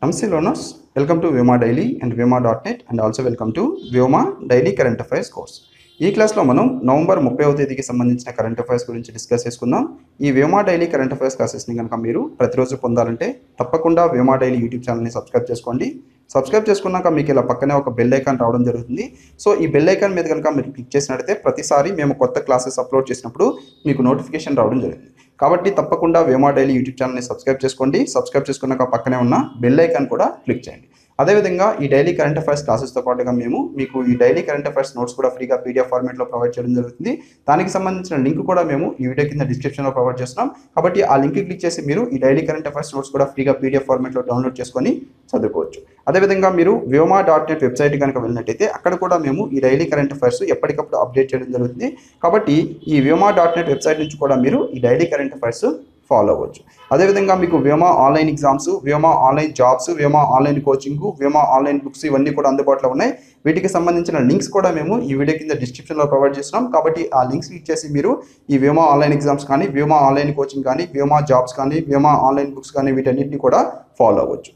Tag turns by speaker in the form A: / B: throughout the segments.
A: నమస్తే learners welcome to Vyoma daily and Vyoma dot net and also welcome to Vyoma daily current affairs course ఈ క్లాస్లో మనం November ముప్పైవ తేదీకి సంబంధించిన కరెంట్ అఫైర్స్ గురించి డిస్కస్ చేసుకుందాం ఈ వ్యోమా డైలీ కరెంట్ అఫైర్స్ క్లాసెస్ని కనుక మీరు ప్రతిరోజు పొందాలంటే తప్పకుండా వ్యోమా డైలీ యూట్యూబ్ ఛానల్ని సబ్స్క్రైబ్ చేసుకోండి సబ్స్క్రైబ్ చేసుకున్నాక మీకు ఇలా పక్కనే ఒక బెల్ ఐకాన్ రావడం జరుగుతుంది సో ఈ బెల్ ఐకాన్ మీద కనుక మీరు క్లిక్ చేసినట్లయితే ప్రతిసారి మేము కొత్త క్లాసెస్ అప్లోడ్ చేసినప్పుడు మీకు నోటిఫికేషన్ రావడం జరుగుతుంది కాబట్టి తప్పకుండా వేమా డైలీ యూట్యూబ్ ఛానల్ని సబ్స్క్రైబ్ చేసుకోండి సబ్స్క్రైబ్ చేసుకున్నాక పక్కనే ఉన్న బెల్ ఐకాన్ కూడా క్లిక్ చేయండి అదేవిధంగా ఈ డైలీ కరెంట్ అఫైర్స్ క్లాసెస్తో పాటుగా మేము మీకు ఈ డైలీ కరెంట్ అఫైర్స్ నోట్స్ కూడా ఫ్రీగా పీడిఎఫ్ ఫార్మేట్లో ప్రొవైడ్ చేయడం జరుగుతుంది దానికి సంబంధించిన లింక్ కూడా మేము ఈ వీడియో కింద డిస్క్రిప్షన్లో ప్రొవైడ్ చేస్తున్నాం కాబట్టి ఆ లింక్ క్లిక్ చేసి మీరు ఈ డైలీ కరెంట్ అఫైర్స్ నోట్స్ కూడా ఫ్రీగా పీడిఎఫ్ ఫార్మేట్లో డౌన్లోడ్ చేసుకొని చదువుకోవచ్చు అదేవిధంగా మీరు వ్యోమా డాట్ నెట్ వెబ్సైట్ కనుక వెళ్ళినట్టయితే అక్కడ కూడా మేము ఈ డైలీ కరెంట్ అఫైర్స్ ఎప్పటికప్పుడు అప్డేట్ చేయడం జరుగుతుంది కాబట్టి ఈ వ్యోమా డాట్ నెట్ వెబ్సైట్ నుంచి కూడా మీరు ఈ డైలీ కరెంట్ అఫైర్స్ ఫాలో అవ్వచ్చు అదేవిధంగా మీకు Vyoma online exams Vyoma online jobs Vyoma online coaching Vyoma online books ఇవన్నీ కూడా అందుబాటులో ఉన్నాయి వీటికి సంబంధించిన లింక్స్ కూడా మేము ఈ వీడియో కింద డిస్క్రిప్షన్లో ప్రొవైడ్ చేస్తున్నాం కాబట్టి ఆ లింక్స్ క్లిక్ చేసి మీరు ఈ వ్యోమా ఆన్లైన్ ఎగ్జామ్స్ కానీ వ్యోమా ఆన్లైన్ కోచింగ్ కానీ వ్యోమా జాబ్స్ కానీ వ్యోమా ఆన్లైన్ బుక్స్ కానీ వీటన్నిటిని కూడా ఫాలో అవ్వచ్చు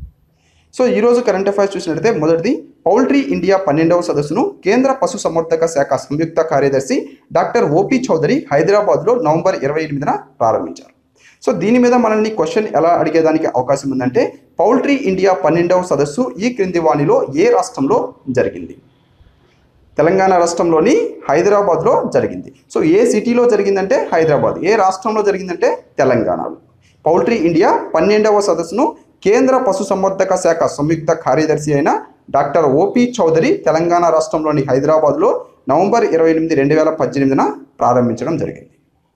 A: సో ఈరోజు కరెంట్ అఫైర్స్ చూసినట్లయితే మొదటిది పౌల్ట్రీ ఇండియా పన్నెండవ సదస్సును కేంద్ర పశు సంవర్ధక శాఖ సంయుక్త కార్యదర్శి డాక్టర్ ఓపీ చౌదరి హైదరాబాద్లో నవంబర్ ఇరవై ఎనిమిదిన ప్రారంభించారు సో దీని మీద మనల్ని క్వశ్చన్ ఎలా అడిగేదానికి అవకాశం ఉందంటే పౌల్ట్రీ ఇండియా పన్నెండవ సదస్సు ఈ క్రింది వాణిలో ఏ రాష్ట్రంలో జరిగింది తెలంగాణ రాష్ట్రంలోని హైదరాబాద్లో జరిగింది సో ఏ సిటీలో జరిగిందంటే హైదరాబాద్ ఏ రాష్ట్రంలో జరిగిందంటే తెలంగాణలో పౌల్ట్రీ ఇండియా పన్నెండవ సదస్సును కేంద్ర పశుసంవర్ధక శాఖ సంయుక్త కార్యదర్శి అయిన డాక్టర్ ఓపి చౌదరి తెలంగాణ రాష్ట్రంలోని హైదరాబాద్లో నవంబర్ ఇరవై ఎనిమిది రెండు వేల పద్దెనిమిదిన ప్రారంభించడం జరిగింది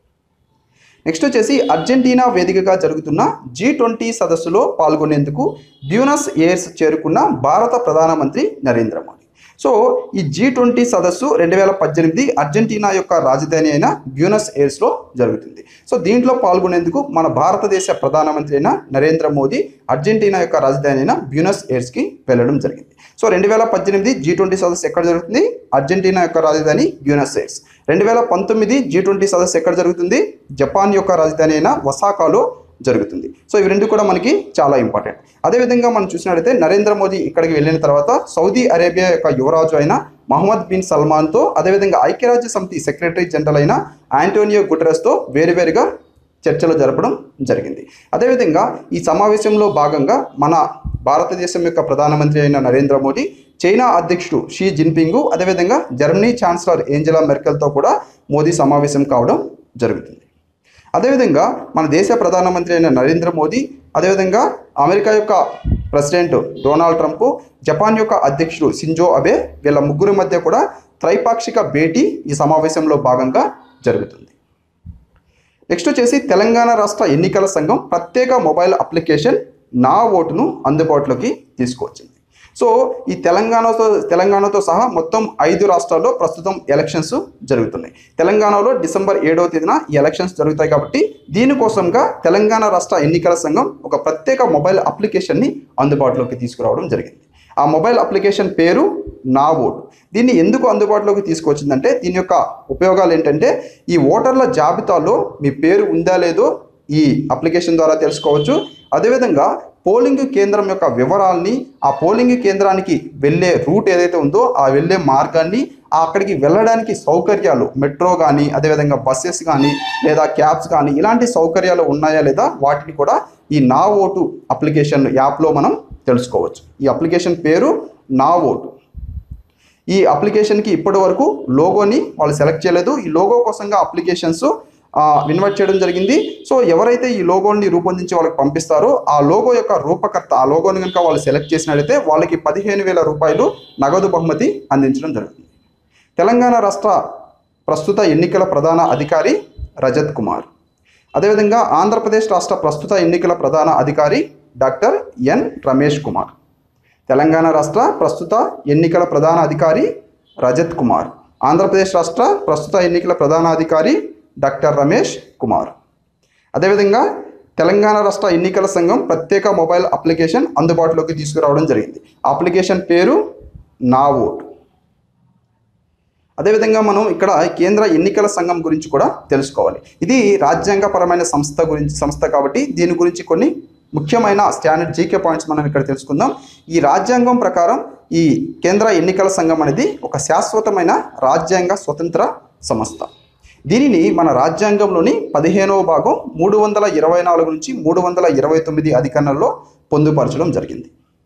A: నెక్స్ట్ వచ్చేసి అర్జెంటీనా వేదికగా జరుగుతున్న జీ ట్వంటీ సదస్సులో పాల్గొనేందుకు బ్యూనస్ ఎయిర్స్ చేరుకున్న భారత ప్రధానమంత్రి నరేంద్ర మోదీ సో ఈ జీ ట్వంటీ సదస్సు రెండు వేల పద్దెనిమిది అర్జెంటీనా యొక్క రాజధాని అయిన బ్యూనస్ ఎయిర్స్లో జరుగుతుంది సో దీంట్లో పాల్గొనేందుకు మన భారతదేశ ప్రధానమంత్రి అయిన నరేంద్ర మోదీ అర్జెంటీనా యొక్క రాజధాని అయిన బ్యూనస్ ఎయిర్స్కి వెళ్ళడం జరిగింది సో రెండు వేల పద్దెనిమిది జీ ట్వంటీ సదస్సు ఎక్కడ జరుగుతుంది అర్జెంటీనా యొక్క రాజధాని బ్యూనస్ ఎయిర్స్ రెండు వేల పంతొమ్మిది జీ ట్వంటీ సదస్సు ఎక్కడ జరుగుతుంది జపాన్ యొక్క రాజధాని అయిన వసాకాలో జరుగుతుంది సో ఇవి రెండు కూడా మనకి చాలా ఇంపార్టెంట్ అదేవిధంగా మనం చూసినట్లయితే నరేంద్ర మోదీ ఇక్కడికి వెళ్ళిన తర్వాత సౌదీ అరేబియా యొక్క యువరాజు అయిన మహమ్మద్ బిన్ సల్మాన్తో అదేవిధంగా ఐక్యరాజ్య సమితి సెక్రటరీ జనరల్ అయిన ఆంటోనియో గుటరస్తో వేరువేరుగా చర్చలు జరపడం జరిగింది అదేవిధంగా ఈ సమావేశంలో భాగంగా మన భారతదేశం యొక్క ప్రధానమంత్రి అయిన నరేంద్ర మోదీ చైనా అధ్యక్షుడు షీ జిన్పింగ్ అదేవిధంగా జర్మనీ ఛాన్సలర్ ఏంజెలా మెర్కెల్తో కూడా మోదీ సమావేశం కావడం జరుగుతుంది అదేవిధంగా మన దేశ ప్రధానమంత్రి అయిన నరేంద్ర మోదీ అదేవిధంగా అమెరికా యొక్క ప్రెసిడెంట్ డొనాల్డ్ ట్రంప్ జపాన్ యొక్క అధ్యక్షుడు సింజో అబే వీళ్ళ ముగ్గురు మధ్య కూడా త్రైపాక్షిక భేటీ ఈ సమావేశంలో భాగంగా జరుగుతుంది నెక్స్ట్ వచ్చేసి తెలంగాణ రాష్ట్ర ఎన్నికల సంఘం ప్రత్యేక మొబైల్ అప్లికేషన్ నా ఓటును అందుబాటులోకి తీసుకువచ్చింది సో ఈ తెలంగాణతో తెలంగాణతో సహా మొత్తం ఐదు రాష్ట్రాల్లో ప్రస్తుతం ఎలక్షన్స్ జరుగుతున్నాయి తెలంగాణలో డిసెంబర్ ఏడవ తేదీన ఈ ఎలక్షన్స్ జరుగుతాయి కాబట్టి దీనికోసంగా తెలంగాణ రాష్ట్ర ఎన్నికల సంఘం ఒక ప్రత్యేక మొబైల్ అప్లికేషన్ని అందుబాటులోకి తీసుకురావడం జరిగింది ఆ మొబైల్ అప్లికేషన్ పేరు నా ఓటు దీన్ని ఎందుకు అందుబాటులోకి తీసుకొచ్చిందంటే దీని యొక్క ఉపయోగాలు ఏంటంటే ఈ ఓటర్ల జాబితాలో మీ పేరు ఉందా లేదో ఈ అప్లికేషన్ ద్వారా తెలుసుకోవచ్చు అదేవిధంగా పోలింగ్ కేంద్రం యొక్క వివరాల్ని ఆ పోలింగ్ కేంద్రానికి వెళ్ళే రూట్ ఏదైతే ఉందో ఆ వెళ్ళే మార్గాన్ని ఆ అక్కడికి వెళ్ళడానికి సౌకర్యాలు మెట్రో కానీ అదేవిధంగా బస్సెస్ కానీ లేదా క్యాబ్స్ కానీ ఇలాంటి సౌకర్యాలు ఉన్నాయా లేదా వాటిని కూడా ఈ నా ఓటు అప్లికేషన్ యాప్లో మనం తెలుసుకోవచ్చు ఈ అప్లికేషన్ పేరు నా ఓటు ఈ అప్లికేషన్కి ఇప్పటి వరకు లోగోని వాళ్ళు సెలెక్ట్ చేయలేదు ఈ లోగో కోసంగా అప్లికేషన్స్ ఇన్వైట్ చేయడం జరిగింది సో ఎవరైతే ఈ లోగోని రూపొందించి వాళ్ళకి పంపిస్తారో ఆ లోగో యొక్క రూపకర్త ఆ లోగోని కనుక వాళ్ళు సెలెక్ట్ చేసినట్లయితే వాళ్ళకి పదిహేను వేల రూపాయలు నగదు బహుమతి అందించడం జరుగుతుంది తెలంగాణ రాష్ట్ర ప్రస్తుత ఎన్నికల ప్రధాన అధికారి రజత్ కుమార్ అదేవిధంగా ఆంధ్రప్రదేశ్ రాష్ట్ర ప్రస్తుత ఎన్నికల ప్రధాన అధికారి డాక్టర్ ఎన్ రమేష్ కుమార్ తెలంగాణ రాష్ట్ర ప్రస్తుత ఎన్నికల ప్రధాన అధికారి రజత్ కుమార్ ఆంధ్రప్రదేశ్ రాష్ట్ర ప్రస్తుత ఎన్నికల ప్రధాన అధికారి డాక్టర్ రమేష్ కుమార్ అదేవిధంగా తెలంగాణ రాష్ట్ర ఎన్నికల సంఘం ప్రత్యేక మొబైల్ అప్లికేషన్ అందుబాటులోకి తీసుకురావడం జరిగింది అప్లికేషన్ పేరు నా ఓటు అదేవిధంగా మనం ఇక్కడ కేంద్ర ఎన్నికల సంఘం గురించి కూడా తెలుసుకోవాలి ఇది రాజ్యాంగపరమైన సంస్థ గురించి సంస్థ కాబట్టి దీని గురించి కొన్ని ముఖ్యమైన స్టాండర్డ్ జీకే పాయింట్స్ మనం ఇక్కడ తెలుసుకుందాం ఈ రాజ్యాంగం ప్రకారం ఈ కేంద్ర ఎన్నికల సంఘం అనేది ఒక శాశ్వతమైన రాజ్యాంగ స్వతంత్ర సంస్థ దీనిని మన రాజ్యాంగంలోని పదిహేనవ భాగం మూడు వందల ఇరవై నాలుగు నుంచి మూడు వందల ఇరవై తొమ్మిది అధికరణలో పొందుపరచడం జరిగింది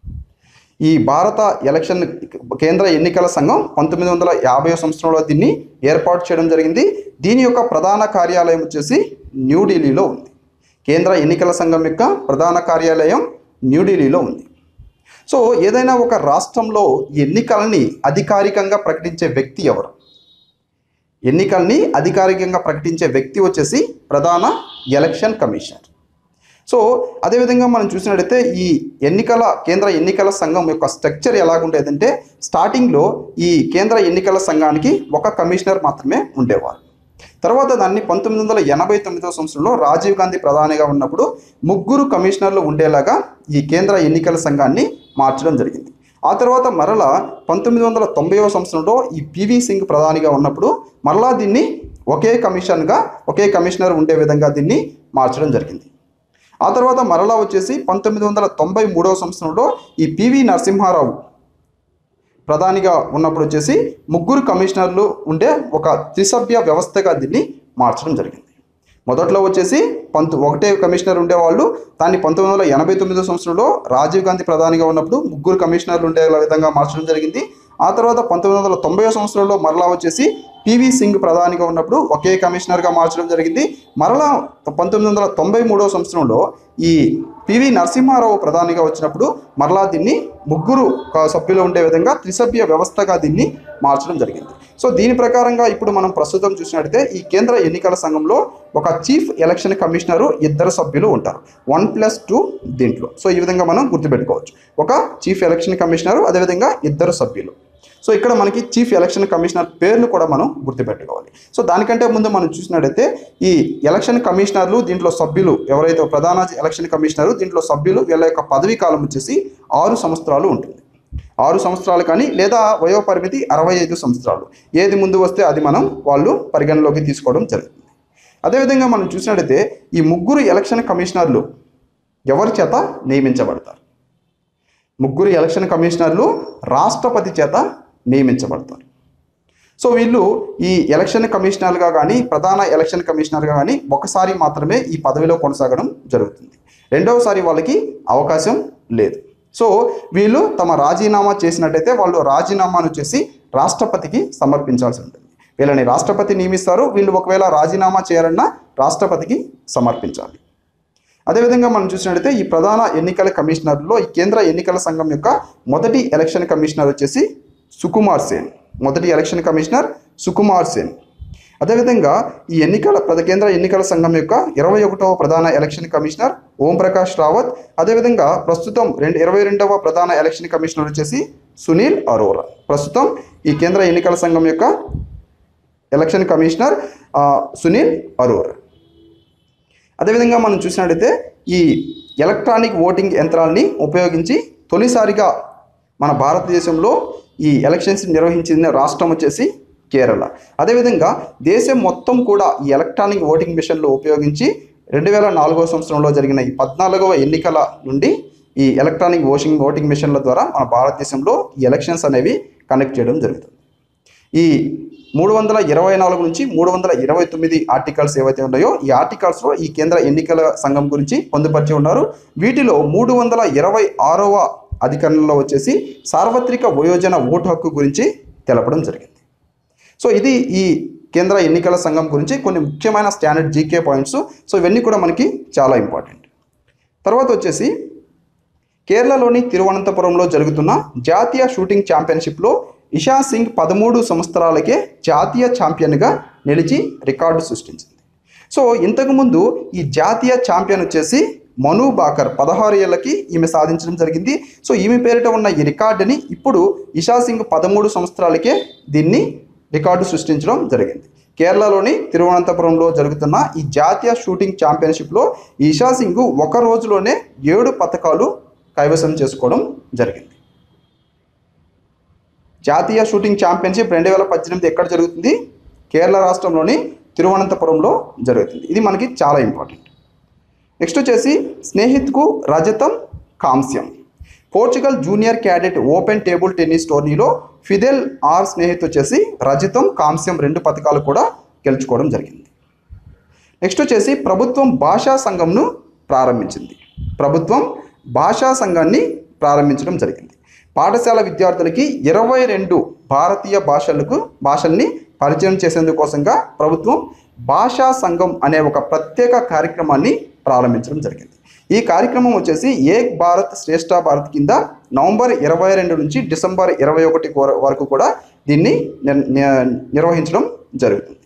A: ఈ భారత ఎలక్షన్ కేంద్ర ఎన్నికల సంఘం పంతొమ్మిది వందల యాభై సంవత్సరంలో దీన్ని ఏర్పాటు చేయడం జరిగింది దీని యొక్క ప్రధాన కార్యాలయం వచ్చేసి న్యూఢిల్లీలో ఉంది కేంద్ర ఎన్నికల సంఘం యొక్క ప్రధాన కార్యాలయం న్యూఢిల్లీలో ఉంది సో ఏదైనా ఒక రాష్ట్రంలో ఎన్నికలని అధికారికంగా ప్రకటించే వ్యక్తి ఎవరు ఎన్నికల్ని అధికారికంగా ప్రకటించే వ్యక్తి వచ్చేసి ప్రధాన ఎలక్షన్ కమిషనర్ సో అదేవిధంగా మనం చూసినట్టయితే ఈ ఎన్నికల కేంద్ర ఎన్నికల సంఘం యొక్క స్ట్రక్చర్ ఎలాగుండేదంటే స్టార్టింగ్లో ఈ కేంద్ర ఎన్నికల సంఘానికి ఒక కమిషనర్ మాత్రమే ఉండేవారు తర్వాత దాన్ని పంతొమ్మిది వందల ఎనభై తొమ్మిదవ సంవత్సరంలో రాజీవ్ గాంధీ ప్రధానిగా ఉన్నప్పుడు ముగ్గురు కమిషనర్లు ఉండేలాగా ఈ కేంద్ర ఎన్నికల సంఘాన్ని మార్చడం జరిగింది ఆ తర్వాత మరలా పంతొమ్మిది వందల తొంభైవ సంవత్సరంలో ఈ పివి సింగ్ ప్రధానిగా ఉన్నప్పుడు మరలా దీన్ని ఒకే కమిషన్గా ఒకే కమిషనర్ ఉండే విధంగా దీన్ని మార్చడం జరిగింది ఆ తర్వాత మరలా వచ్చేసి పంతొమ్మిది వందల తొంభై మూడవ సంవత్సరంలో ఈ పివి నరసింహారావు ప్రధానిగా ఉన్నప్పుడు వచ్చేసి ముగ్గురు కమిషనర్లు ఉండే ఒక త్రిసభ్య వ్యవస్థగా దీన్ని మార్చడం జరిగింది మొదట్లో వచ్చేసి పంతొ ఒకటే కమిషనర్ ఉండేవాళ్ళు దాన్ని పంతొమ్మిది వందల ఎనభై తొమ్మిదో సంవత్సరంలో రాజీవ్ గాంధీ ప్రధానిగా ఉన్నప్పుడు ముగ్గురు కమిషనర్లు ఉండే విధంగా మార్చడం జరిగింది ఆ తర్వాత పంతొమ్మిది వందల తొంభై సంవత్సరంలో మరలా వచ్చేసి పివి సింగ్ ప్రధానిగా ఉన్నప్పుడు ఒకే కమిషనర్గా మార్చడం జరిగింది మరలా పంతొమ్మిది వందల తొంభై మూడవ సంవత్సరంలో ఈ పివి నరసింహారావు ప్రధానిగా వచ్చినప్పుడు మరలా దీన్ని ముగ్గురు క- సభ్యులు ఉండే విధంగా త్రిసభ్య వ్యవస్థగా దీన్ని మార్చడం జరిగింది సో దీని ప్రకారంగా ఇప్పుడు మనం ప్రస్తుతం చూసినట్టయితే ఈ కేంద్ర ఎన్నికల సంఘంలో ఒక చీఫ్ ఎలక్షన్ కమిషనరు ఇద్దరు సభ్యులు ఉంటారు వన్ ప్లస్ టూ దీంట్లో సో ఈ విధంగా మనం గుర్తుపెట్టుకోవచ్చు ఒక చీఫ్ ఎలక్షన్ కమిషనరు అదేవిధంగా ఇద్దరు సభ్యులు సో ఇక్కడ మనకి చీఫ్ ఎలక్షన్ కమిషనర్ పేర్లు కూడా మనం గుర్తుపెట్టుకోవాలి సో దానికంటే ముందు మనం చూసినట్టయితే ఈ ఎలక్షన్ కమిషనర్లు దీంట్లో సభ్యులు ఎవరైతే ప్రధాన ఎలక్షన్ కమిషనరు దీంట్లో సభ్యులు వీళ్ళ యొక్క పదవీ కాలం వచ్చేసి ఆరు సంవత్సరాలు ఉంటుంది ఆరు సంవత్సరాలు కానీ లేదా వయో పరిమితి అరవై ఐదు సంవత్సరాలు ఏది ముందు వస్తే అది మనం వాళ్ళు పరిగణలోకి తీసుకోవడం జరుగుతుంది అదేవిధంగా మనం చూసినట్టయితే ఈ ముగ్గురు ఎలక్షన్ కమిషనర్లు ఎవరి చేత నియమించబడతారు ముగ్గురు ఎలక్షన్ కమిషనర్లు రాష్ట్రపతి చేత నియమించబడతారు సో వీళ్ళు ఈ ఎలక్షన్ కమిషనర్గా కానీ ప్రధాన ఎలక్షన్ కమిషనర్గా కానీ ఒకసారి మాత్రమే ఈ పదవిలో కొనసాగడం జరుగుతుంది రెండవసారి వాళ్ళకి అవకాశం లేదు సో వీళ్ళు తమ రాజీనామా చేసినట్టయితే వాళ్ళు రాజీనామాను చేసి రాష్ట్రపతికి సమర్పించాల్సి ఉంటుంది వీళ్ళని రాష్ట్రపతి నియమిస్తారు వీళ్ళు ఒకవేళ రాజీనామా చేయాలన్నా రాష్ట్రపతికి సమర్పించాలి అదేవిధంగా మనం చూసినట్టయితే ఈ ప్రధాన ఎన్నికల కమిషనర్లో ఈ కేంద్ర ఎన్నికల సంఘం యొక్క మొదటి ఎలక్షన్ కమిషనర్ వచ్చేసి సుకుమార్ సేన్ మొదటి ఎలక్షన్ కమిషనర్ సుకుమార్ సేన్ అదేవిధంగా ఈ ఎన్నికల ప్రద కేంద్ర ఎన్నికల సంఘం యొక్క ఇరవై ఒకటవ ప్రధాన ఎలక్షన్ కమిషనర్ ఓం ప్రకాష్ రావత్ అదేవిధంగా ప్రస్తుతం రెండు ఇరవై రెండవ ప్రధాన ఎలక్షన్ కమిషనర్ వచ్చేసి సునీల్ అరోరా ప్రస్తుతం ఈ కేంద్ర ఎన్నికల సంఘం యొక్క ఎలక్షన్ కమిషనర్ ఆ, సునీల్ అరోరా అదేవిధంగా మనం చూసినట్టయితే ఈ ఎలక్ట్రానిక్ ఓటింగ్ యంత్రాల్ని ఉపయోగించి తొలిసారిగా మన భారతదేశంలో ఈ ఎలక్షన్స్ నిర్వహించిన రాష్ట్రం వచ్చేసి కేరళ అదేవిధంగా దేశం మొత్తం కూడా ఈ ఎలక్ట్రానిక్ ఓటింగ్ మిషన్లు ఉపయోగించి రెండు వేల నాలుగో సంవత్సరంలో జరిగిన ఈ పద్నాలుగవ ఎన్నికల నుండి ఈ ఎలక్ట్రానిక్ ఓటింగ్ ఓటింగ్ మిషన్ల ద్వారా మన భారతదేశంలో ఈ ఎలక్షన్స్ అనేవి కండక్ట్ చేయడం జరుగుతుంది ఈ మూడు వందల ఇరవై నాలుగు నుంచి మూడు వందల ఇరవై తొమ్మిది ఆర్టికల్స్ ఏవైతే ఉన్నాయో ఈ ఆర్టికల్స్లో ఈ కేంద్ర ఎన్నికల సంఘం గురించి పొందుపరిచి ఉన్నారు వీటిలో మూడు వందల ఇరవై ఆరవ అధికరణలో వచ్చేసి సార్వత్రిక వయోజన ఓటు హక్కు గురించి తెలపడం జరిగింది సో ఇది ఈ కేంద్ర ఎన్నికల సంఘం గురించి కొన్ని ముఖ్యమైన స్టాండర్డ్ జీకే పాయింట్స్ సో ఇవన్నీ కూడా మనకి చాలా ఇంపార్టెంట్ తర్వాత వచ్చేసి కేరళలోని తిరువనంతపురంలో జరుగుతున్న జాతీయ షూటింగ్ ఛాంపియన్షిప్లో ఇషా సింగ్ పదమూడు సంవత్సరాలకే జాతీయ ఛాంపియన్గా నిలిచి రికార్డు సృష్టించింది సో ఇంతకుముందు ఈ జాతీయ ఛాంపియన్ వచ్చేసి మను బాకర్ పదహారు ఏళ్ళకి ఈమె సాధించడం జరిగింది సో ఈమె పేరిట ఉన్న ఈ రికార్డుని ఇప్పుడు ఇషా సింగ్ పదమూడు సంవత్సరాలకే దీన్ని రికార్డు సృష్టించడం జరిగింది కేరళలోని తిరువనంతపురంలో జరుగుతున్న ఈ జాతీయ షూటింగ్ ఛాంపియన్షిప్లో ఈ ఇషా సింగ్ ఒక రోజులోనే ఏడు పథకాలు కైవసం చేసుకోవడం జరిగింది జాతీయ షూటింగ్ ఛాంపియన్షిప్ రెండు వేల పద్దెనిమిది ఎక్కడ జరుగుతుంది కేరళ రాష్ట్రంలోని తిరువనంతపురంలో జరుగుతుంది ఇది మనకి చాలా ఇంపార్టెంట్ నెక్స్ట్ వచ్చేసి స్నేహిత్కు రజతం కాంస్యం Portugal junior cadet open table tennis టోర్నీలో ఫిదెల్ ఆర్ స్నేహిత్ వచ్చేసి రజతం కాంస్యం రెండు పథకాలు కూడా గెలుచుకోవడం జరిగింది నెక్స్ట్ వచ్చేసి ప్రభుత్వం భాషా సంఘంను ప్రారంభించింది ప్రభుత్వం భాషా సంఘాన్ని ప్రారంభించడం జరిగింది పాఠశాల విద్యార్థులకి ఇరవై రెండు భారతీయ భాషలకు భాషల్ని పరిచయం చేసేందుకోసంగా ప్రభుత్వం భాషా సంఘం అనే ఒక ప్రత్యేక కార్యక్రమాన్ని ప్రారంభించడం జరిగింది ఈ కార్యక్రమం వచ్చేసి ఏక్ భారత్ శ్రేష్ఠ భారత్ కింద నవంబర్ ఇరవై రెండు నుంచి డిసెంబర్ ఇరవై ఒకటి వరకు కూడా దీన్ని నిర్- ని- నిర్వహించడం జరుగుతుంది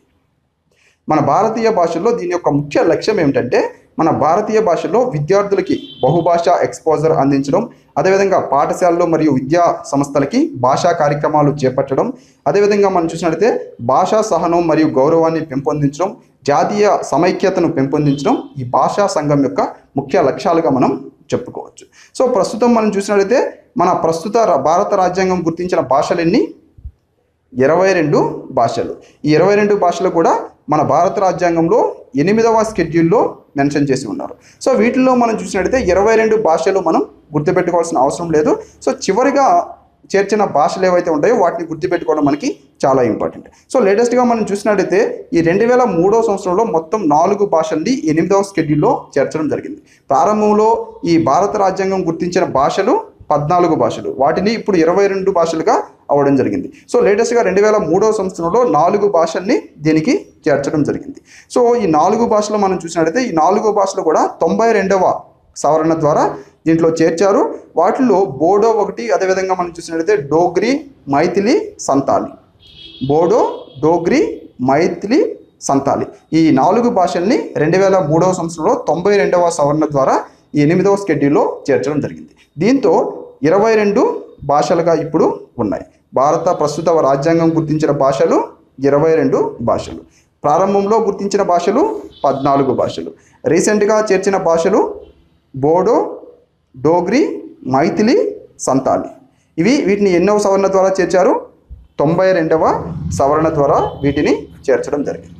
A: మన భారతీయ భాషల్లో దీని యొక్క ముఖ్య లక్ష్యం ఏమిటంటే మన భారతీయ భాషలో విద్యార్థులకి బహుభాషా ఎక్స్పోజర్ అందించడం అదేవిధంగా పాఠశాలలు మరియు విద్యా సంస్థలకి భాషా కార్యక్రమాలు చేపట్టడం అదేవిధంగా మనం చూసినట్లయితే భాషా సహనం మరియు గౌరవాన్ని పెంపొందించడం జాతీయ సమైక్యతను పెంపొందించడం ఈ భాషా సంఘం యొక్క ముఖ్య లక్ష్యాలుగా మనం చెప్పుకోవచ్చు సో ప్రస్తుతం మనం చూసినట్లయితే మన ప్రస్తుత ర- భారత రాజ్యాంగం గుర్తించిన భాషలన్నీ ఇరవై రెండు భాషలు ఈ ఇరవై రెండు భాషలు కూడా మన భారత రాజ్యాంగంలో ఎనిమిదవ స్కెడ్యూల్లో మెన్షన్ చేసి ఉన్నారు సో వీటిల్లో మనం చూసినట్టయితే ఇరవై రెండు భాషలు మనం గుర్తుపెట్టుకోవాల్సిన అవసరం లేదు సో చివరిగా చేర్చిన భాషలు ఏవైతే ఉంటాయో వాటిని గుర్తుపెట్టుకోవడం మనకి చాలా ఇంపార్టెంట్ సో లేటెస్ట్గా మనం చూసినట్టయితే ఈ రెండు వేల మూడో సంవత్సరంలో మొత్తం నాలుగు భాషల్ని ఎనిమిదవ స్కెడ్యూల్లో చేర్చడం జరిగింది ప్రారంభంలో ఈ భారత రాజ్యాంగం గుర్తించిన భాషలు పద్నాలుగు భాషలు వాటిని ఇప్పుడు ఇరవై రెండు భాషలుగా అవ్వడం జరిగింది సో లేటెస్ట్గా రెండు వేల మూడవ సంవత్సరంలో నాలుగు భాషల్ని దీనికి చేర్చడం జరిగింది సో ఈ నాలుగు భాషలు మనం చూసినట్లయితే ఈ నాలుగు భాషలు కూడా తొంభై రెండవ సవరణ ద్వారా దీంట్లో చేర్చారు వాటిలో బోడో ఒకటి అదేవిధంగా మనం చూసినట్లయితే డోగ్రి మైథిలి సంతాలి బోడో డోగ్రి మైథిలి సంతాలి ఈ నాలుగు భాషల్ని రెండు వేల మూడవ సంవత్సరంలో తొంభై రెండవ సవరణ ద్వారా ఈ ఎనిమిదవ స్కెడ్యూల్లో చేర్చడం జరిగింది దీంతో ఇరవై రెండు భాషలుగా ఇప్పుడు ఉన్నాయి భారత ప్రస్తుత రాజ్యాంగం గుర్తించిన భాషలు ఇరవై రెండు భాషలు ప్రారంభంలో గుర్తించిన భాషలు పద్నాలుగు భాషలు రీసెంట్గా చేర్చిన భాషలు బోడో డోగ్రి మైథిలి సంతాలి ఇవి వీటిని ఎన్నవ సవరణ ద్వారా చేర్చారు తొంభై రెండవ సవరణ ద్వారా వీటిని చేర్చడం జరిగింది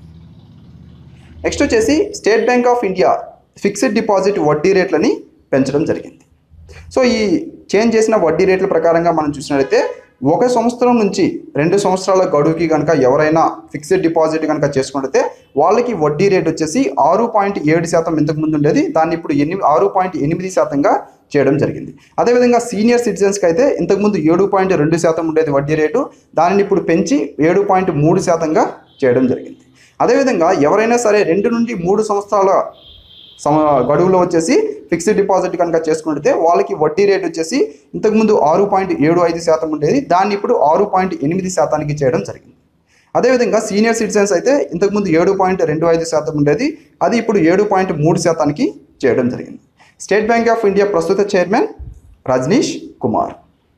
A: నెక్స్ట్ వచ్చేసి State Bank of India fixed deposit వడ్డీ రేట్లని పెంచడం జరిగింది సో ఈ చేంజ్ చేసిన వడ్డీ రేట్ల ప్రకారంగా మనం చూసినట్లయితే ఒక సంవత్సరం నుంచి రెండు సంవత్సరాల గడువుకి కనుక ఎవరైనా ఫిక్స్డ్ డిపాజిట్ కనుక చేసుకుంటే వాళ్ళకి వడ్డీ రేట్ వచ్చేసి ఆరు పాయింట్ ఏడు శాతం ఇంతకు ముందు ఉండేది దాన్ని ఇప్పుడు ఎనిమిది ఆరు పాయింట్ ఎనిమిది శాతంగా చేయడం జరిగింది అదేవిధంగా సీనియర్ సిటిజన్స్కి అయితే ఇంతకుముందు ఏడు పాయింట్ రెండు శాతం ఉండేది వడ్డీ రేటు దానిని ఇప్పుడు పెంచి ఏడు పాయింట్ మూడు శాతంగా చేయడం జరిగింది అదేవిధంగా ఎవరైనా సరే రెండు నుండి మూడు సంవత్సరాల సమ గడువులో వచ్చేసి ఫిక్స్డ్ డిపాజిట్ కనుక చేసుకుంటే వాళ్ళకి వడ్డీ రేట్ వచ్చేసి ఇంతకుముందు ఆరు పాయింట్ ఏడు ఐదు శాతం ఉండేది దాన్ని ఇప్పుడు ఆరు పాయింట్ ఎనిమిది శాతానికి చేయడం జరిగింది అదేవిధంగా సీనియర్ సిటిజన్స్ అయితే ఇంతకుముందు ఏడు పాయింట్ రెండు ఐదు శాతం ఉండేది అది ఇప్పుడు ఏడు పాయింట్ మూడు శాతానికి చేయడం జరిగింది స్టేట్ బ్యాంక్ ఆఫ్ ఇండియా ప్రస్తుత chairman Rajnish Kumar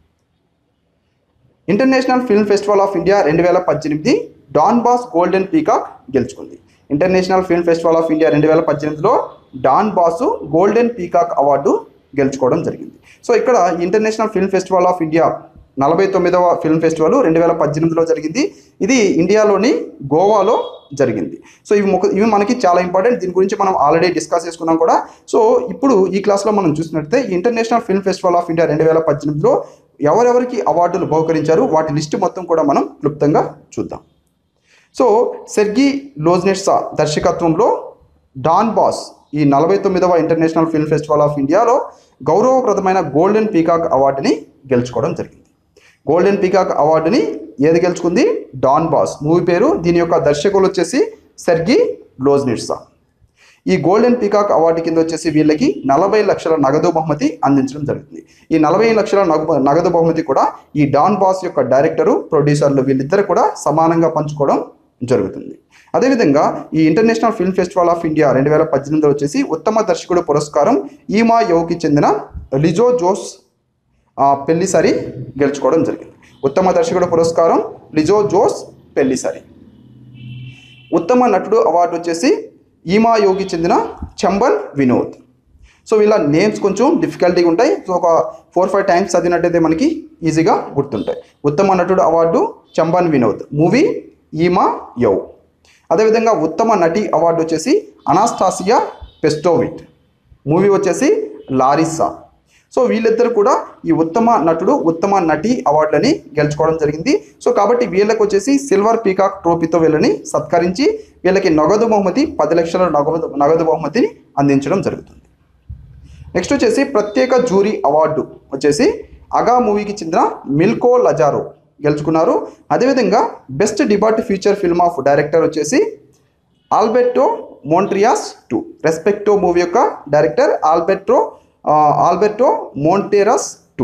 A: international film festival of India రెండు వేల పద్దెనిమిది డాన్ బాస్ గోల్డెన్ పీకాక్ గెలుచుకుంది international film festival of India రెండు వేల పద్దెనిమిదిలో Donbass golden peacock award గెలుచుకోవడం జరిగింది సో ఇక్కడ international film festival of India నలభై తొమ్మిదవ ఫిల్మ్ ఫెస్టివల్ రెండు వేల పద్దెనిమిదిలో జరిగింది ఇది ఇండియాలోని గోవాలో జరిగింది సో ఇవి మొక్క ఇవి మనకి చాలా ఇంపార్టెంట్ దీని గురించి మనం ఆల్రెడీ డిస్కస్ చేసుకున్నాం కూడా సో ఇప్పుడు ఈ క్లాస్లో మనం చూసినట్లయితే international film festival of India రెండు వేల పద్దెనిమిదిలో ఎవరెవరికి అవార్డులు బహుకరించారు వాటి లిస్టు మొత్తం కూడా మనం క్లుప్తంగా చూద్దాం సో సెర్గీ లోజ్నెట్సా దర్శకత్వంలో డాన్ బాస్ ఈ నలభై తొమ్మిదవ ఇంటర్నేషనల్ ఫిల్మ్ ఫెస్టివల్ ఆఫ్ ఇండియాలో గౌరవప్రదమైన గోల్డెన్ పీకాక్ అవార్డుని గెలుచుకోవడం జరిగింది గోల్డెన్ పీకాక్ అవార్డుని ఏది గెలుచుకుంది డాన్ బాస్ మూవీ పేరు దీని యొక్క దర్శకులు వచ్చేసి సెర్గీ లోజ్నిట్సా ఈ గోల్డెన్ పీకాక్ అవార్డు కింద వచ్చేసి వీళ్ళకి నలభై లక్షల నగదు బహుమతి అందించడం జరుగుతుంది ఈ నలభై లక్షల నగ- నగదు బహుమతి కూడా ఈ డాన్ బాస్ యొక్క డైరెక్టరు ప్రొడ్యూసర్లు వీళ్ళిద్దరు కూడా సమానంగా పంచుకోవడం జరుగుతుంది అదేవిధంగా ఈ international film festival of India రెండు వేల పద్దెనిమిదిలో వచ్చేసి ఉత్తమ దర్శకుడు పురస్కారం ఈమా యోకి చెందిన లిజో జోస్ ఆ, పెళ్లిసరి గెలుచుకోవడం జరిగింది ఉత్తమ దర్శకుడు పురస్కారం లిజో జోస్ పెళ్లిసరి ఉత్తమ నటుడు అవార్డు వచ్చేసి ఈమా యోగి చెందిన చంబన్ వినోద్ సో వీళ్ళ నేమ్స్ కొంచెం డిఫికల్టీగా ఉంటాయి సో ఒక ఫోర్ ఫైవ్ టైమ్స్ చదివినట్టయితే మనకి ఈజీగా గుర్తుంటాయి ఉత్తమ నటుడు అవార్డు చంబన్ వినోద్ మూవీ ఈమా యవ్ అదేవిధంగా ఉత్తమ నటి అవార్డు వచ్చేసి అనాస్టాసియా పెస్టోవిట్ మూవీ వచ్చేసి లారిస్సా సో వీళ్ళిద్దరు కూడా ఈ ఉత్తమ నటుడు ఉత్తమ నటి అవార్డులని గెలుచుకోవడం జరిగింది సో కాబట్టి వీళ్ళకి వచ్చేసి సిల్వర్ పీకాక్ ట్రోఫీతో వీళ్ళని సత్కరించి వీళ్ళకి నగదు బహుమతి పది లక్షల నగదు నగదు బహుమతిని అందించడం జరుగుతుంది నెక్స్ట్ వచ్చేసి ప్రత్యేక జూరీ అవార్డు వచ్చేసి అగా మూవీకి చెందిన మిల్కో లజారో గెలుచుకున్నారు అదేవిధంగా best debut feature film of director వచ్చేసి Alberto Monteras two Respeto movie యొక్క డైరెక్టర్ ఆల్బెర్టో ఆ, ఆల్బెర్టో మోంటేరస్ టూ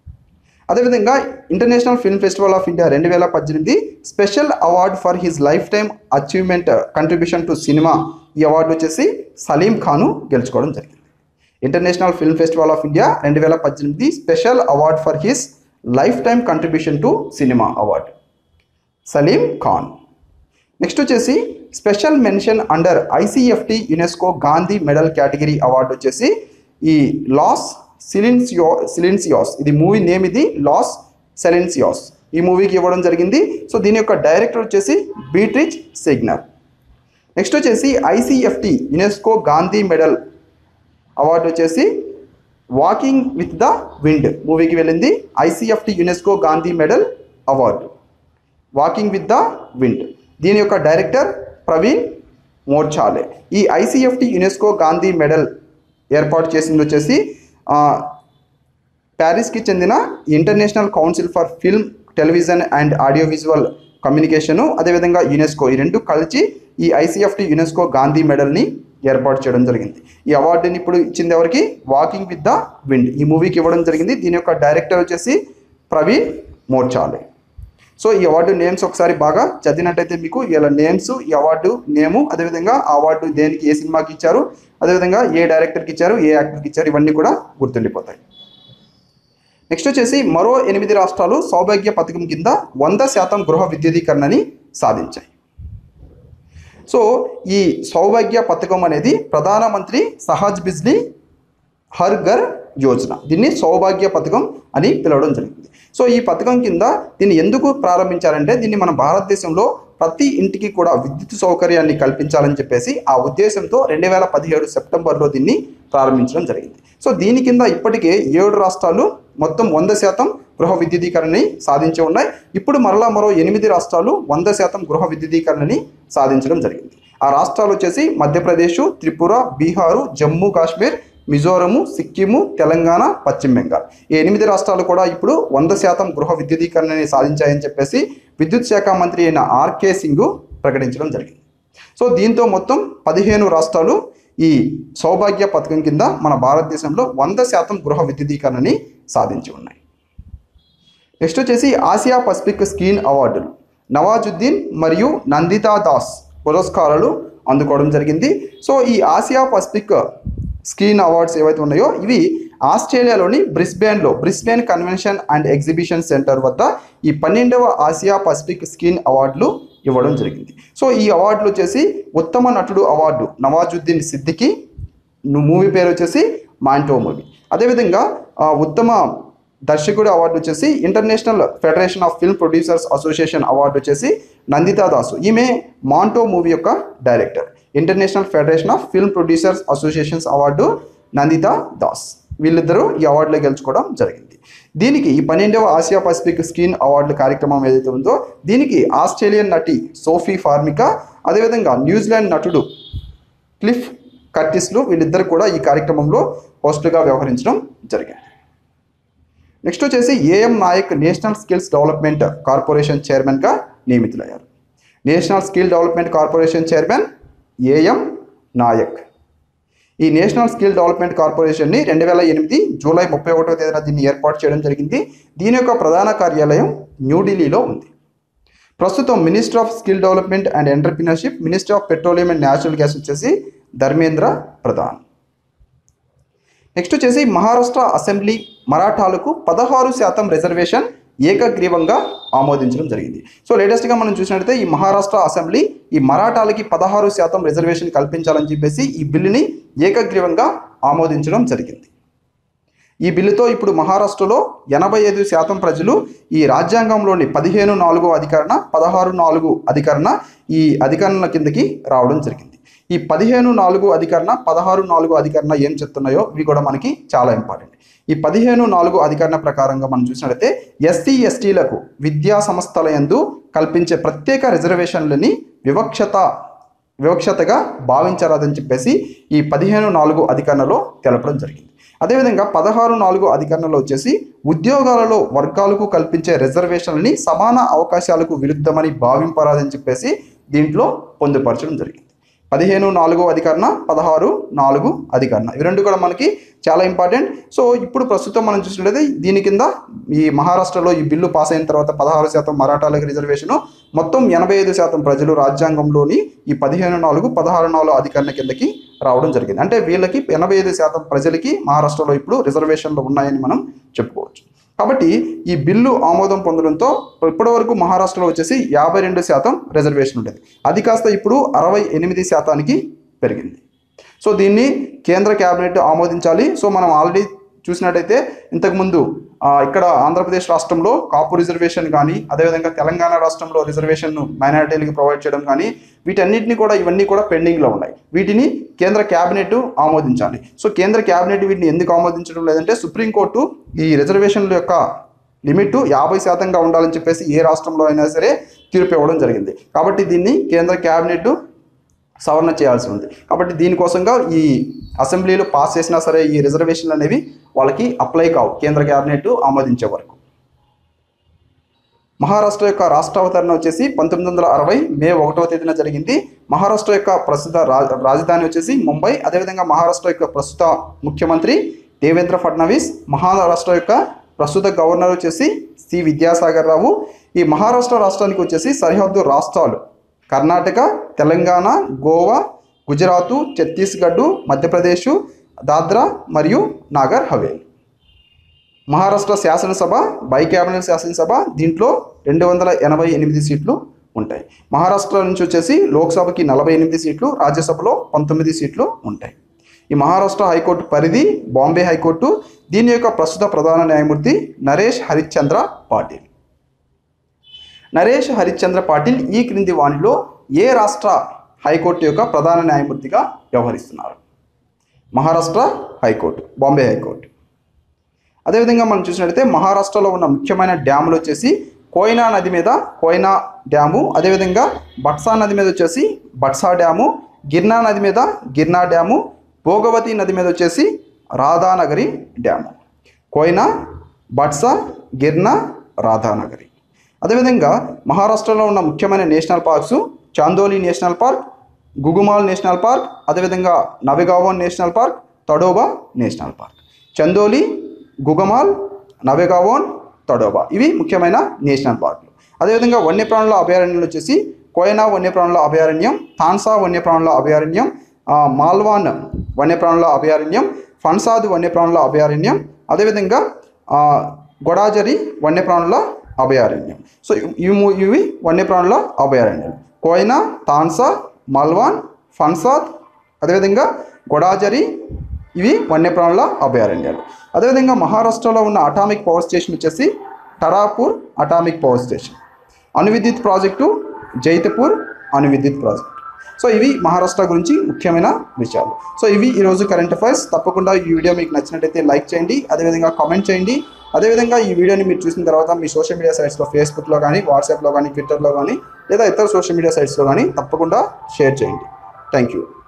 A: అదేవిధంగా international film festival of India రెండు వేల పద్దెనిమిది special award for his lifetime achievement contribution to cinema ఈ award వచ్చేసి సలీం ఖాను గెలుచుకోవడం జరిగింది international film festival of India రెండు వేల పద్దెనిమిది special award for his lifetime contribution to cinema award Salim Khan next వచ్చేసి special mention under ICFT UNESCO Gandhi medal category award వచ్చేసి ఈ లాస్ సిలిన్సియో సిలిన్సియాస్ ఇది మూవీ నేమ్ ఇది లాస్ సెలెన్సియాస్ ఈ మూవీకి ఇవ్వడం జరిగింది సో దీని యొక్క డైరెక్టర్ వచ్చేసి బీట్రిచ్ సిగ్నర్ నెక్స్ట్ వచ్చేసి ICFT UNESCO Gandhi medal award వచ్చేసి వాకింగ్ విత్ ద విండ్ మూవీకి వెళ్ళింది ICFT UNESCO Gandhi medal award walking with the wind దీని యొక్క డైరెక్టర్ ప్రవీణ్ మోర్చాలే ఈ ఐసిఎఫ్టి యునెస్కో గాంధీ మెడల్ ఏర్పాటు చేసింది వచ్చేసి ఆ, ప్యారిస్కి చెందిన international council for film television and audio visual communication అదేవిధంగా యునెస్కో ఈ రెండు కలిసి ఈ ఐసిఎఫ్టి యునెస్కో గాంధీ మెడల్ని ఏర్పాటు చేయడం జరిగింది ఈ అవార్డుని ఇప్పుడు ఇచ్చింది ఎవరికి వాకింగ్ విత్ ద విండ్ ఈ మూవీకి ఇవ్వడం జరిగింది దీని యొక్క డైరెక్టర్ వచ్చేసి ప్రవీణ్ మోర్చాలే సో ఈ అవార్డు నేమ్స్ ఒకసారి బాగా చదివినట్టయితే మీకు ఇలా నేమ్స్ ఈ అవార్డు నేము అదేవిధంగా ఆ అవార్డు దేనికి ఏ సినిమాకి ఇచ్చారు అదేవిధంగా ఏ డైరెక్టర్కి ఇచ్చారు ఏ యాక్టర్కి ఇచ్చారు ఇవన్నీ కూడా గుర్తుండిపోతాయి నెక్స్ట్ వచ్చేసి మరో ఎనిమిది రాష్ట్రాలు సౌభాగ్య పథకం కింద వంద శాతం గృహ విద్యుదీకరణని సాధించాయి సో ఈ సౌభాగ్య పథకం అనేది ప్రధానమంత్రి సహజ్ బిజ్లీ హర్ ఘర్ యోజన దీన్ని సౌభాగ్య పథకం అని పిలవడం జరిగింది సో ఈ పథకం కింద దీన్ని ఎందుకు ప్రారంభించారంటే దీన్ని మన భారతదేశంలో ప్రతి ఇంటికి కూడా విద్యుత్ సౌకర్యాన్ని కల్పించాలని చెప్పేసి ఆ ఉద్దేశంతో రెండు వేల పదిహేడు సెప్టెంబర్లో దీన్ని ప్రారంభించడం జరిగింది సో దీని కింద ఇప్పటికే ఏడు రాష్ట్రాలు మొత్తం వంద శాతం గృహ విద్యుదీకరణని సాధించి ఉన్నాయి ఇప్పుడు మరలా మరో ఎనిమిది రాష్ట్రాలు వంద శాతం గృహ విద్యుదీకరణని సాధించడం జరిగింది ఆ రాష్ట్రాలు వచ్చేసి మధ్యప్రదేశ్ త్రిపుర బీహారు జమ్మూ కాశ్మీర్ మిజోరము సిక్కిము తెలంగాణ పశ్చిమ బెంగాల్ ఈ ఎనిమిది రాష్ట్రాలు కూడా ఇప్పుడు వంద శాతం గృహ విద్యుదీకరణని సాధించాయని చెప్పేసి విద్యుత్ శాఖ మంత్రి అయిన ఆర్కే సింగ్ ప్రకటించడం జరిగింది సో దీంతో మొత్తం పదిహేను రాష్ట్రాలు ఈ సౌభాగ్య పథకం కింద మన భారతదేశంలో వంద శాతం గృహ విద్యుదీకరణని సాధించి ఉన్నాయి నెక్స్ట్ వచ్చేసి ఆసియా పసిఫిక్ స్కీన్ అవార్డులు నవాజుద్దీన్ మరియు నందితా దాస్ పురస్కారాలు అందుకోవడం జరిగింది సో ఈ ఆసియా పసిఫిక్ స్కీన్ అవార్డ్స్ ఏవైతే ఉన్నాయో ఇవి ఆస్ట్రేలియాలోని బ్రిస్బేన్లో Brisbane convention and exhibition centre వద్ద ఈ పన్నెండవ ఆసియా పసిఫిక్ స్కీన్ అవార్డులు ఇవ్వడం జరిగింది సో ఈ అవార్డులు వచ్చేసి ఉత్తమ నటుడు అవార్డు నవాజుద్దీన్ సిద్దికి మూవీ పేరు వచ్చేసి మాంటో మూవీ అదేవిధంగా ఆ, ఉత్తమ దర్శకుడు అవార్డు వచ్చేసి international federation of film producers association award వచ్చేసి నందితా దాసు ఈమె మాంటో మూవీ యొక్క director international federation of film producers associations award Nandita Das వీళ్ళిద్దరూ ఈ అవార్డులో గెలుచుకోవడం జరిగింది దీనికి ఈ పన్నెండవ ఆసియా పసిఫిక్ స్కీన్ అవార్డుల కార్యక్రమం ఏదైతే ఉందో దీనికి ఆస్ట్రేలియన్ నటి సోఫీ ఫార్మికా అదేవిధంగా న్యూజిలాండ్ నటుడు క్లిఫ్ కర్టిస్లు వీళ్ళిద్దరు కూడా ఈ కార్యక్రమంలో హోస్టుగా వ్యవహరించడం జరిగింది నెక్స్ట్ వచ్చేసి AM Nayak national skills development corporation చైర్మన్గా నియమితులయ్యారు national skill development corporation chairman AM Nayak ఈ నేషనల్ స్కిల్ డెవలప్మెంట్ కార్పొరేషన్ని రెండు వేల ఎనిమిది జూలై ముప్పై ఒకటో తేదీన దీన్ని ఏర్పాటు చేయడం జరిగింది దీని యొక్క ప్రధాన కార్యాలయం న్యూఢిల్లీలో ఉంది ప్రస్తుతం minister of skill development and entrepreneurship minister of petroleum and natural gas వచ్చేసి ధర్మేంద్ర ప్రధాన్ నెక్స్ట్ వచ్చేసి మహారాష్ట్ర అసెంబ్లీ మరాఠాలకు పదహారు శాతం రిజర్వేషన్ ఏకగ్రీవంగా ఆమోదించడం జరిగింది సో లేటెస్ట్గా మనం చూసినట్లయితే ఈ మహారాష్ట్ర అసెంబ్లీ ఈ మరాఠాలకి పదహారు శాతం రిజర్వేషన్ కల్పించాలని చెప్పేసి ఈ బిల్లుని ఏకగ్రీవంగా ఆమోదించడం జరిగింది ఈ బిల్లుతో ఇప్పుడు మహారాష్ట్రలో ఎనభై ఐదు శాతం ప్రజలు ఈ రాజ్యాంగంలోని పదిహేను నాలుగు అధికరణ పదహారు నాలుగు అధికరణ ఈ అధికరణ కిందకి రావడం జరిగింది ఈ పదిహేను నాలుగు అధికరణ పదహారు నాలుగు అధికరణ ఏం చెప్తున్నాయో ఇవి కూడా మనకి చాలా ఇంపార్టెంట్ ఈ పదిహేను నాలుగు అధికరణ ప్రకారంగా మనం చూసినట్లయితే ఎస్సీ ఎస్టీలకు విద్యా సంస్థల యందు కల్పించే ప్రత్యేక రిజర్వేషన్లని వివక్షత వివక్షతగా భావించరాదని చెప్పేసి ఈ పదిహేను నాలుగు అధికరణలో తెలపడం జరిగింది అదేవిధంగా పదహారు నాలుగు అధికరణలో వచ్చేసి ఉద్యోగాలలో వర్గాలకు కల్పించే రిజర్వేషన్లని సమాన అవకాశాలకు విరుద్ధమని భావింపరాదని చెప్పేసి దీంట్లో పొందుపరచడం జరిగింది పదిహేను నాలుగు అధికరణ పదహారు నాలుగు అధికరణ ఇవి రెండు కూడా మనకి చాలా ఇంపార్టెంట్ సో ఇప్పుడు ప్రస్తుతం మనం చూసినట్లయితే దీని కింద ఈ మహారాష్ట్రలో ఈ బిల్లు పాస్ అయిన తర్వాత పదహారు శాతం మరాఠాలకు రిజర్వేషను మొత్తం ఎనభై ఐదు శాతం ప్రజలు రాజ్యాంగంలోని ఈ పదిహేను నాలుగు పదహారు నాలుగు అధికరణ కిందకి రావడం జరిగింది అంటే వీళ్ళకి ఎనభై ఐదు శాతం ప్రజలకి మహారాష్ట్రలో ఇప్పుడు రిజర్వేషన్లు ఉన్నాయని మనం చెప్పుకోవచ్చు కాబట్టి ఈ బిల్లు ఆమోదం పొందడంతో ఇప్పటివరకు మహారాష్ట్రలో వచ్చేసి యాభై రెండు శాతం రిజర్వేషన్ ఉండేది అది కాస్త ఇప్పుడు అరవై ఎనిమిది శాతానికి పెరిగింది సో దీన్ని కేంద్ర కేబినెట్ ఆమోదించాలి సో మనం ఆల్రెడీ చూసినట్టయితే ఇంతకుముందు ఆ, ఇక్కడ ఆంధ్రప్రదేశ్ రాష్ట్రంలో కాపు రిజర్వేషన్ కానీ అదేవిధంగా తెలంగాణ రాష్ట్రంలో రిజర్వేషన్ మైనారిటీలకు ప్రొవైడ్ చేయడం కానీ వీటన్నిటిని కూడా ఇవన్నీ కూడా పెండింగ్లో ఉన్నాయి వీటిని కేంద్ర కేబినెట్ ఆమోదించాలి సో కేంద్ర కేబినెట్ వీటిని ఎందుకు ఆమోదించడం లేదంటే సుప్రీంకోర్టు ఈ రిజర్వేషన్ల యొక్క లిమిట్ యాభై శాతంగా ఉండాలని చెప్పేసి ఏ రాష్ట్రంలో అయినా సరే తీర్పు ఇవ్వడం జరిగింది కాబట్టి దీన్ని కేంద్ర కేబినెట్ సవరణ చేయాల్సి ఉంది కాబట్టి దీనికోసంగా ఈ అసెంబ్లీలో పాస్ చేసినా సరే ఈ రిజర్వేషన్లు అనేవి వాళ్ళకి అప్లై కావు కేంద్ర కేబినెట్ ఆమోదించే వరకు మహారాష్ట్ర యొక్క రాష్ట్ర అవతరణ వచ్చేసి పంతొమ్మిది వందల అరవై మే ఒకటవ తేదీన జరిగింది మహారాష్ట్ర యొక్క ప్రస్తుత రా- రాజధాని వచ్చేసి ముంబై అదేవిధంగా మహారాష్ట్ర యొక్క ప్రస్తుత ముఖ్యమంత్రి దేవేంద్ర ఫడ్నవీస్ మహారాష్ట్ర యొక్క ప్రస్తుత గవర్నర్ వచ్చేసి సి విద్యాసాగర్ రావు ఈ మహారాష్ట్ర రాష్ట్రానికి వచ్చేసి సరిహద్దు రాష్ట్రాలు కర్ణాటక తెలంగాణ గోవా గుజరాత్ ఛత్తీస్గఢ్ మధ్యప్రదేశ్ దాద్రా మరియు నాగర్ హవేలీ మహారాష్ట్ర శాసనసభ బై క్యాబినెట్ శాసనసభ దీంట్లో రెండు వందల ఎనభై ఎనిమిది సీట్లు ఉంటాయి మహారాష్ట్ర నుంచి వచ్చేసి లోక్సభకి నలభై ఎనిమిది సీట్లు రాజ్యసభలో పంతొమ్మిది సీట్లు ఉంటాయి ఈ మహారాష్ట్ర హైకోర్టు పరిధి బాంబే హైకోర్టు దీని యొక్క ప్రస్తుత ప్రధాన న్యాయమూర్తి నరేష్ హరిశ్చంద్ర పాటిల్ నరేష్ హరిశ్చంద్ర పాటిల్ ఈ క్రింది వాణిలో ఏ రాష్ట్ర హైకోర్టు యొక్క ప్రధాన న్యాయమూర్తిగా వ్యవహరిస్తున్నారు మహారాష్ట్ర హైకోర్టు బాంబే హైకోర్టు అదేవిధంగా మనం చూసినట్లయితే మహారాష్ట్రలో ఉన్న ముఖ్యమైన డ్యాములు వచ్చేసి కోయినా నది మీద కోయినా డ్యాము అదేవిధంగా బట్సా నది మీద వచ్చేసి బట్సా డ్యాము గిర్నా నది మీద గిర్నా డ్యాము భోగవతి నది మీద వచ్చేసి రాధానగరి డ్యాము కోయినా బట్సా గిర్నా రాధానగరి అదేవిధంగా మహారాష్ట్రలో ఉన్న ముఖ్యమైన national parks Chandoli national park Gugamal national park అదేవిధంగా Navegaon national park Tadoba national park Chandoli Gugamal Navegaon Tadoba ఇవి ముఖ్యమైన నేషనల్ పార్కులు అదేవిధంగా వన్యప్రాణుల అభయారణ్యాలు వచ్చేసి కోయనా వన్యప్రాణుల అభయారణ్యం తాన్సా వన్యప్రాణుల అభయారణ్యం ఆ, మాల్వాన్ వన్యప్రాణుల అభయారణ్యం ఫన్సాద్ వన్యప్రాణుల అభయారణ్యం అదేవిధంగా ఆ, గొడాజరి వన్యప్రాణుల అభయారణ్యం సో ఇవి ము- ఇవి వన్యప్రాణుల అభయారణ్యాలు కోయినా తాన్సా మల్వాన్ ఫన్సాద్ అదేవిధంగా గొడాజరి ఇవి వన్యప్రాణుల అభయారణ్యాలు అదేవిధంగా మహారాష్ట్రలో ఉన్న అటామిక్ పవర్ స్టేషన్ వచ్చేసి టరాపూర్ అటామిక్ పవర్ స్టేషన్ అణువిద్యుత్ ప్రాజెక్టు జైతపూర్ అణువిద్యుత్ ప్రాజెక్టు సో ఇవి మహారాష్ట్ర గురించి ముఖ్యమైన విషయాలు సో ఇవి ఈరోజు కరెంట్ అఫైర్స్ తప్పకుండా ఈ వీడియో మీకు నచ్చినట్టయితే లైక్ చేయండి అదేవిధంగా కామెంట్ చేయండి అదేవిధంగా ఈ వీడియోని మీరు చూసిన తర్వాత మీ సోషల్ మీడియా సైట్స్లో ఫేస్బుక్లో కానీ వాట్సాప్లో కానీ ట్విట్టర్లో కానీ లేదా ఇతర సోషల్ మీడియా సైట్స్లో కానీ తప్పకుండా షేర్ చేయండి థ్యాంక్ యూ